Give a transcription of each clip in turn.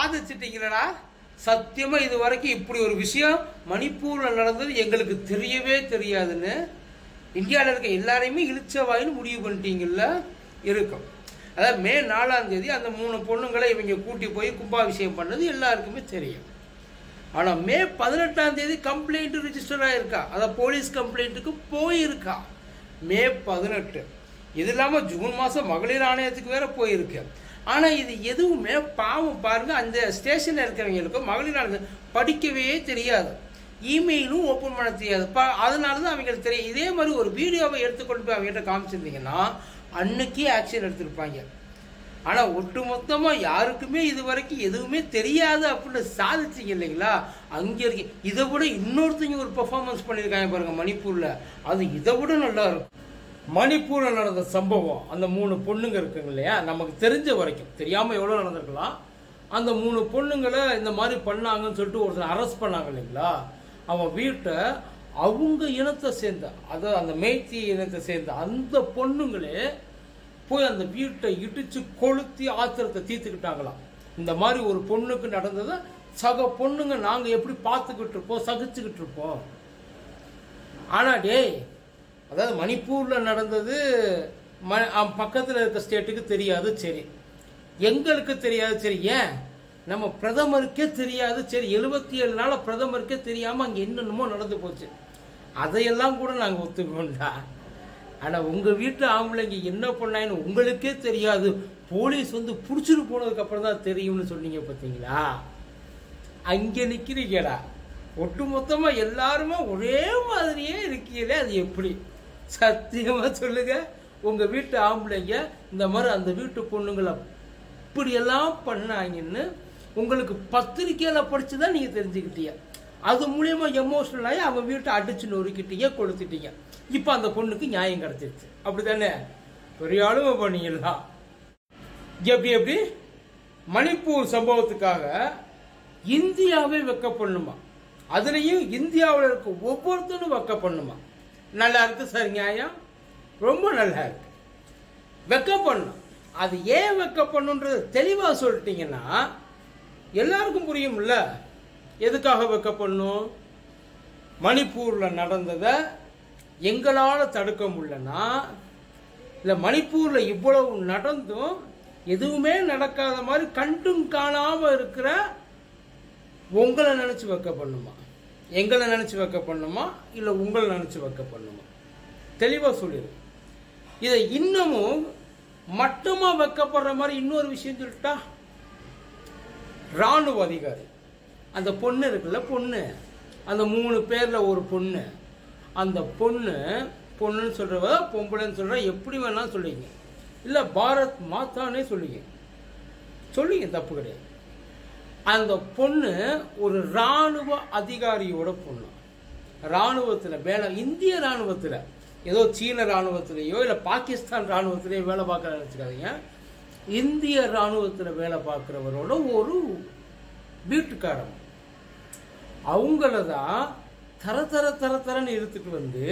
சாதிச்சிட்டீங்களடா சத்தியமா இது வரைக்கும் இப்படி ஒரு விஷயம் மணிப்பூர்ல நடந்தது எங்களுக்கு தெரியவே தெரியாதுன்னு இந்தியாவில் இருக்க எல்லாரையுமே இழிச்சவாயின்னு முடிவு பண்ணிட்டீங்கல்ல இருக்கும் அதாவது மே நாலாம் தேதி அந்த மூணு பொண்ணுங்களை இவங்க கூட்டி போய் கும்பாபிஷேகம் பண்ணது எல்லாருக்குமே தெரியும் ஆனா மே பதினெட்டாம் தேதி கம்ப்ளைண்ட் ரிஜிஸ்டர் ஆயிருக்கா அதான் போலீஸ் கம்ப்ளைண்ட்டுக்கு போயிருக்கா மே பதினெட்டு இது இல்லாம ஜூன் மாசம் மகளிர் ஆணையத்துக்கு வேற போயிருக்கு ஆனா இது எதுவுமே பாவம் பாருங்க அந்த ஸ்டேஷன்ல இருக்கிறவங்களுக்கு மகளிர் ஆணையம் படிக்கவே தெரியாது இமெயிலும் ஓப்பன் பண்ண தெரியாது ப- அதனால தான் அவங்களுக்கு தெரியும் இதே மாதிரி ஒரு வீடியோவை எடுத்துக்கொண்டு போய் அவங்ககிட்ட காமிச்சிருந்தீங்கன்னா அன்னைக்கே ஆக்ஷன் எடுத்திருப்பாங்க ஆனா ஒட்டுமொத்தமா யாருக்குமே இது வரைக்கும் எதுவுமே தெரியாது அப்படின்னு சாதிச்சீங்க இல்லைங்களா அங்க இருக்கு இதை விட இன்னொருத்தங்க ஒரு பெர்ஃபார்மன்ஸ் பண்ணியிருக்காங்க பாருங்க மணிப்பூர்ல அது இதை விட நல்லா இருக்கும் மணிப்பூர்ல நடந்த சம்பவம் அந்த மூணு பொண்ணுங்க இருக்குங்க இல்லையா நமக்கு தெரிஞ்ச வரைக்கும் தெரியாம எவ்வளவு நடந்திருக்கலாம் அந்த மூணு பொண்ணுங்களை இந்த மாதிரி பண்ணாங்கன்னு சொல்லிட்டு ஒருத்தர் அரெஸ்ட் பண்ணாங்க இல்லைங்களா அவன் வீட்டை அவங்க இனத்தை சேர்ந்த அதாவது அந்த மேய்த்தி இனத்தை சேர்ந்த அந்த பொண்ணுங்களே போய் அந்த வீட்டை இடிச்சு கொளுத்தி ஆத்திரத்தை தீர்த்துக்கிட்டாங்களாம் இந்த மாதிரி ஒரு பொண்ணுக்கு நடந்ததை சக பொண்ணுங்க நாங்க எப்படி பார்த்துக்கிட்டு இருப்போம் சகிச்சுக்கிட்டு இருப்போம் ஆனா டேய் அதாவது மணிப்பூர்ல நடந்தது ம அ- பக்கத்துல இருக்க ஸ்டேட்டுக்கு தெரியாது சரி எங்களுக்கு தெரியாது சரி ஏன் நம்ம பிரதமருக்கே தெரியாது சரி எழுபத்தி ஏழு நாள பிரதமருக்கே தெரியாம அங்க என்னென்னமோ நடந்து போச்சு அதையெல்லாம் கூட நாங்க ஒத்துக்கோண்டா ஆனா உங்க வீட்டு ஆம்பளைங்க என்ன பண்ணாங்கன்னு உங்களுக்கே தெரியாது போலீஸ் வந்து புடிச்சிட்டு போனதுக்கு அப்புறம் தான் தெரியும்னு சொன்னீங்க பாத்தீங்களா அங்க நிக்கிறீங்கடா ஒட்டு மொத்தமா எல்லாருமே ஒரே மாதிரியே இருக்கீங்களே அது எப்படி சத்தியமா சொல்லுங்க உங்க வீட்டு ஆம்பளைங்க இந்த மாதிரி அந்த வீட்டு பொண்ணுங்களை இப்படியெல்லாம் பண்ணாங்கன்னு உங்களுக்கு பத்திரிக்கையில படிச்சுதான் நீங்க தெரிஞ்சுக்கிட்டீங்க அது மூலியமா எமோஷனல் ஆகி அவங்க வீட்டை அடிச்சு நொறுக்கிட்டீங்க கொளுத்திட்டீங்க இப்ப அந்த பொண்ணுக்கு நியாயம் கிடைச்சிருச்சு அப்படித்தானே பெரிய ஆளுமை பண்ணீங்களா எப்படி எப்படி மணிப்பூர் சம்பவத்துக்காக இந்தியாவே வெக்க பண்ணுமா அதுலயும் இந்தியாவில் இருக்க ஒவ்வொருத்தரும் வெக்க பண்ணுமா நல்லா இருக்கு சார் நியாயம் ரொம்ப நல்லா இருக்கு வெக்க பண்ணும் அது ஏன் வெக்க பண்ணுன்றது தெளிவா சொல்லிட்டீங்கன்னா எல்லாருக்கும் புரியும்ல எதுக்காக வெக்க பண்ணும் மணிப்பூர்ல நடந்ததை எங்களால தடுக்க முடியலன்னா இல்ல மணிப்பூர்ல இவ்வளவு நடந்தும் எதுவுமே நடக்காத மாதிரி கண்டும் காணாம இருக்கிற உங்களை நினைச்சு வைக்க பண்ணுமா எங்களை நினைச்சு வைக்க பண்ணுமா இல்ல உங்களை நினைச்சு வைக்க பண்ணுமா தெளிவா சொல்லிடு இதை இன்னமும் மட்டமா வைக்கப்படுற மாதிரி இன்னொரு விஷயம் சொல்லிட்டா ராணுவ அதிகாரி அந்த பொண்ணு இருக்குல்ல பொண்ணு அந்த மூணு பேர்ல ஒரு பொண்ணு அந்த பொண்ணு பொண்ணுன்னு சொல்றவ பொம்பளைன்னு சொல்ற எப்படி வேணா சொல்லிங்க இல்ல பாரத் மாதானே சொல்லிங்க சொல்லிங்க தப்பு கிடையாது அந்த பொண்ணு ஒரு ராணுவ அதிகாரியோட பொண்ணு ராணுவத்துல வேலை இந்திய ராணுவத்துல ஏதோ சீன ராணுவத்திலேயோ இல்ல பாகிஸ்தான் ராணுவத்திலேயோ வேலை பார்க்கற நினைச்சுக்காதீங்க இந்திய ராணுவத்துல வேலை பார்க்கிறவரோட ஒரு வீட்டுக்காரன் அவங்கள தான் தர தர தர தரன்னு இழுத்துட்டு வந்து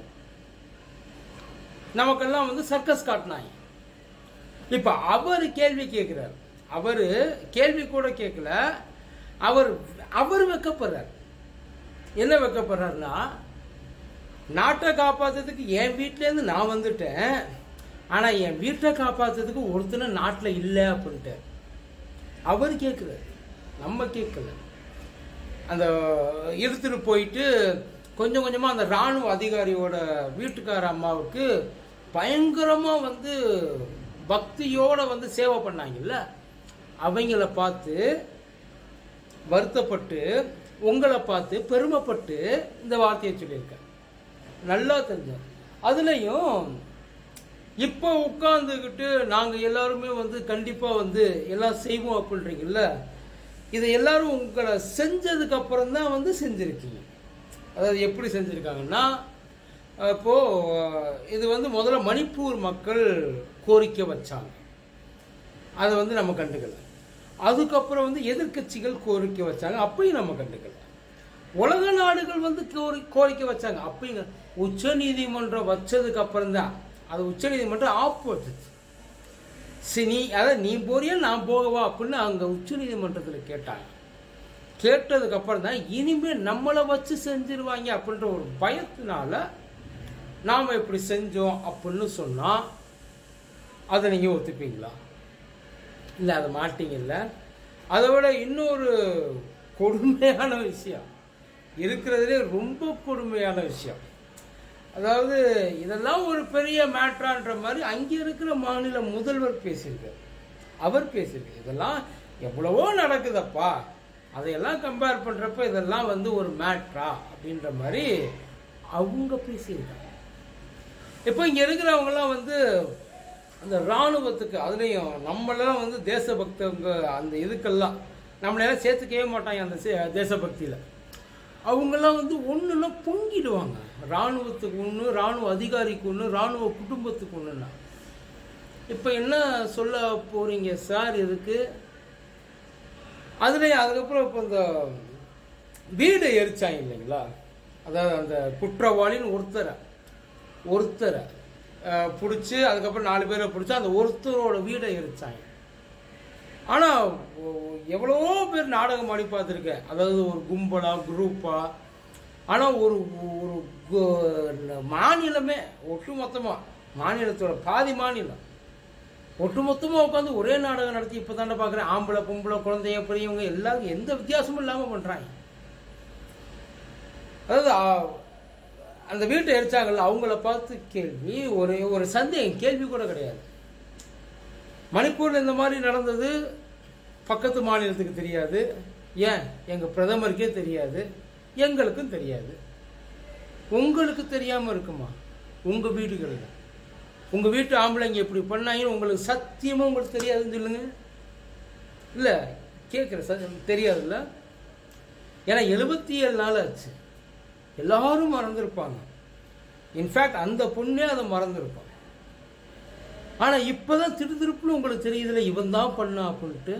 நமக்கெல்லாம் வந்து சர்க்கஸ் காட்டினாங்க இப்ப அவர் கேள்வி கேட்கிறார் அவரு கேள்வி கூட கேட்கல அவர் அவர் வெக்கப்படுறார் என்ன வெக்கப்படுறாருன்னா நாட்டை காப்பாத்துறதுக்கு என் வீட்ல இருந்து நான் வந்துட்டேன் ஆனா என் வீட்டை காப்பாத்துறதுக்கு ஒருத்தன நாட்டுல இல்ல அப்படின்ட்டு அவர் கேட்கிறார் நம்ம கேட்கல அந்த இழுத்துட்டு போயிட்டு கொஞ்சம் கொஞ்சமா அந்த ராணுவ அதிகாரியோட வீட்டுக்கார அம்மாவுக்கு பயங்கரமா வந்து பக்தியோட வந்து சேவை பண்ணாங்கல்ல அவங்கள பார்த்து வருத்தப்பட்டு உங்களை பார்த்து பெருமைப்பட்டு இந்த வார்த்தையை சொல்லியிருக்கேன் நல்லா தெரிஞ்சோம் அதுலயும் இப்போ உட்கார்ந்துக்கிட்டு நாங்க எல்லாருமே வந்து கண்டிப்பா வந்து எல்லாம் செய்வோம் அப்படின்றீங்கல்ல இதை எல்லாரும் உங்களை செஞ்சதுக்கு அப்புறம் தான் வந்து செஞ்சிருக்கீங்க அதாவது எப்படி செஞ்சிருக்காங்கன்னா இப்போ இது வந்து முதல்ல மணிப்பூர் மக்கள் கோரிக்கை வச்சாங்க அதை வந்து நம்ம கண்டுக்கல அதுக்கப்புறம் வந்து எதிர்க்கட்சிகள் கோரிக்கை வச்சாங்க அப்பயும் நம்ம கண்டுக்கல உலக நாடுகள் வந்து கோரி கோரிக்கை வச்சாங்க அப்பயும் உச்ச நீதிமன்றம் வச்சதுக்கு அப்புறம் தான் அது உச்ச நீதிமன்றம் ஆப் வச்சுச்சு சரி நீ அதான் நீ போறியா நான் போகவா அப்படின்னு அங்கே உச்சநீதிமன்றத்தில் கேட்டாங்க கேட்டதுக்கு அப்புறம் தான் இனிமேல் நம்மளை வச்சு செஞ்சிருவாங்க அப்படின்ற ஒரு பயத்தினால நாம் இப்படி செஞ்சோம் அப்படின்னு சொன்னால் அதை நீங்கள் ஒத்துப்பீங்களா இல்லை அதை மாட்டீங்கல்ல அதை விட இன்னொரு கொடுமையான விஷயம் இருக்கிறதுலே ரொம்ப கொடுமையான விஷயம் அதாவது இதெல்லாம் ஒரு பெரிய மேட்ரான்ற மாதிரி அங்கே இருக்கிற மாநில முதல்வர் பேசியிருக்கார் அவர் பேசியிருக்கார் இதெல்லாம் எவ்வளவோ நடக்குதப்பா அதையெல்லாம் கம்பேர் பண்ணுறப்ப இதெல்லாம் வந்து ஒரு மேட்ரா அப்படின்ற மாதிரி அவங்க பேசியிருக்காங்க இப்போ இங்கே இருக்கிறவங்கலாம் வந்து அந்த இராணுவத்துக்கு அதுலேயும் நம்மளெல்லாம் வந்து தேசபக்தவங்க அந்த இதுக்கெல்லாம் நம்மளெல்லாம் சேர்த்துக்கவே மாட்டாங்க அந்த சே- தேசபக்தியில் அவங்கெல்லாம் வந்து ஒன்றுனா பொங்கிடுவாங்க இராணுவத்துக்கு ஒன்று இராணுவ அதிகாரிக்கு ஒன்று இராணுவ குடும்பத்துக்கு ஒன்றுன்னா இப்போ என்ன சொல்ல போறீங்க சார் இதுக்கு அதுலேயும் அதுக்கப்புறம் இப்போ இந்த வீடு எரிச்சாங்க இல்லைங்களா அதாவது அந்த குற்றவாளின்னு ஒருத்தரை ஒருத்தரை பிடிச்சி அதுக்கப்புறம் நாலு பேரை பிடிச்சி அந்த ஒருத்தரோட வீடை எரிச்சாங்க ஆனால் எவ்வளவோ பேர் நாடகம் ஆடி பார்த்துருக்கேன் அதாவது ஒரு கும்பலா குரூப்பா ஆனால் ஒரு ஒரு கு- மாநிலமே ஒட்டுமொத்தமாக மாநிலத்தோட பாதி மாநிலம் ஒட்டுமொத்தமாக உட்காந்து ஒரே நாடகம் நடத்தி இப்போ தானே பார்க்குறேன் ஆம்பளை பொம்பளை குழந்தைங்க பெரியவங்க எல்லாரும் எந்த வித்தியாசமும் இல்லாமல் பண்ணுறாங்க அதாவது ஆ, அந்த வீட்டை எரிச்சாங்கல்ல அவங்கள பார்த்து கேள்வி ஒரு ஒரு சந்தேகம் கேள்வி கூட கிடையாது மணிப்பூரில் இந்த மாதிரி நடந்தது பக்கத்து மாநிலத்துக்கு தெரியாது ஏன் எங்கள் பிரதமருக்கே தெரியாது எங்களுக்கும் தெரியாது உங்களுக்கு தெரியாமல் இருக்குமா உங்கள் வீடுகளில் உங்கள் வீட்டு ஆம்பளைங்க இப்படி பண்ணாங்கன்னு உங்களுக்கு சத்தியமாக உங்களுக்கு தெரியாதுன்னு சொல்லுங்க இல்லை கேட்குற ச தெரியாதுல்ல ஏன்னா எழுபத்தி ஏழு நாள் ஆச்சு எல்லாரும் மறந்துருப்பாங்க இன்ஃபேக்ட் அந்த பொண்ணே அதை மறந்துருப்பான் ஆனா இப்பதான் திருதிருப்புன்னு உங்களுக்கு தெரியுதுல இவன் தான் பண்ணா அப்படின்ட்டு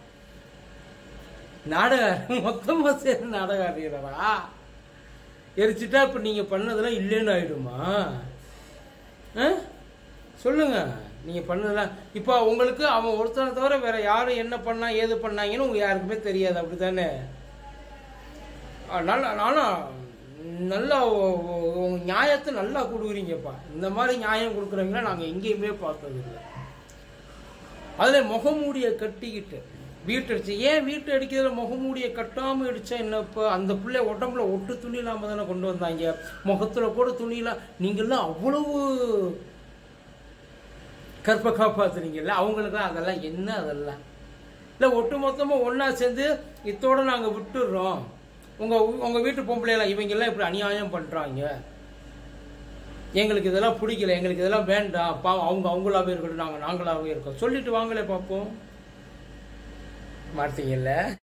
நாடக மொத்தமா சேர்ந்து நாடக ஆடுறீங்களா எரிச்சிட்டா இப்ப நீங்க பண்ணதெல்லாம் இல்லைன்னு ஆயிடுமா ஆ? சொல்லுங்க நீங்க பண்ணதெல்லாம் இப்போ உங்களுக்கு அவன் ஒருத்தனை தவிர வேற யாரும் என்ன பண்ணா ஏது பண்ணாங்கன்னு உங்க யாருக்குமே தெரியாது அப்படித்தானே நல்லா நானா நல்லா உ- உ- உங்க நியாயத்தை நல்லா கொடுக்குறீங்கப்பா இந்த மாதிரி நியாயம் கொடுக்குறவங்கள நாங்கள் எங்கேயுமே பார்த்தது இல்லை அதில் முகமூடியை கட்டிக்கிட்டு வீட்டு அடிச்சு ஏன் வீட்டு அடிக்கிறதுல முகமூடியை கட்டாமல் அடிச்சா என்ன இப்போ அந்த பிள்ளை உடம்புல ஒட்டு துணி இல்லாமல் தானே கொண்டு வந்தாங்க முகத்தில் கூட துணியெல்லாம் நீங்கள்லாம் அவ்வளவு கற்பை காப்பாத்துறீங்கல்ல அவங்களுக்குலாம் அதெல்லாம் என்ன அதெல்லாம் இல்லை ஒட்டு மொத்தமாக ஒன்றா சேர்ந்து இத்தோட நாங்கள் விட்டுடுறோம் உங்கள் உங்கள் வீட்டு பொம்பளையெல்லாம் இவங்கெல்லாம் இப்படி அநியாயம் பண்ணுறாங்க எங்களுக்கு இதெல்லாம் பிடிக்கல எங்களுக்கு இதெல்லாம் வேண்டாம் பாவம் அவங்க அவங்களாவே இருக்கட்டும் நாங்கள் நாங்களாவே இருக்கோம் சொல்லிட்டு வாங்களே பார்ப்போம் மாட்டீங்கல்ல